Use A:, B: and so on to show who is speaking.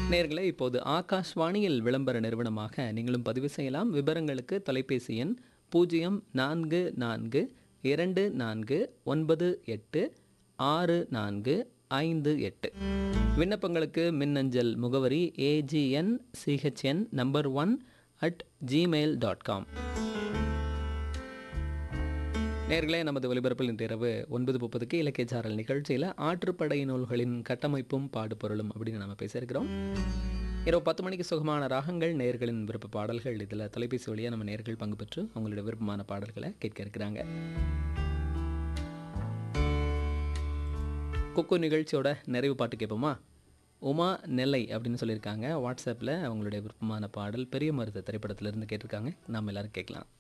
A: நேர்களே இப்போது ஆகாஷ்வாணியில் விளம்பர நிறுவனமாக நீங்களும் பதிவு செய்யலாம் விவரங்களுக்கு தொலைபேசி எண் பூஜ்ஜியம் நான்கு நான்கு இரண்டு நான்கு ஒன்பது எட்டு ஆறு நான்கு ஐந்து எட்டு விண்ணப்பங்களுக்கு மின்னஞ்சல் முகவரி AGN CHN number one at Gmail dot com நேர்களே நமது ஒலிபரப்பில் இன்று இரவு ஒன்பது முப்பதுக்கு இலக்கிய சாரல் நிகழ்ச்சியில் ஆற்றுப்படை நூல்களின் கட்டமைப்பும் பாடுபொருளும் அப்படின்னு நம்ம பேசியிருக்கிறோம் இரவு பத்து மணிக்கு சுகமான ராகங்கள் நேர்களின் விருப்ப பாடல்கள் இதில் தொலைபேசி வழியாக நம்ம நேர்கள் பங்கு பெற்று அவங்களோட விருப்பமான பாடல்களை கேட்க இருக்கிறாங்க குக்கு நிகழ்ச்சியோட நிறைவு பாட்டு கேட்போமா உமா நெல்லை அப்படின்னு சொல்லியிருக்காங்க வாட்ஸ்அப்பில் அவங்களுடைய விருப்பமான பாடல் பெரிய மருத்து திரைப்படத்திலிருந்து கேட்டிருக்காங்க நாம் எல்லாரும் கேட்கலாம்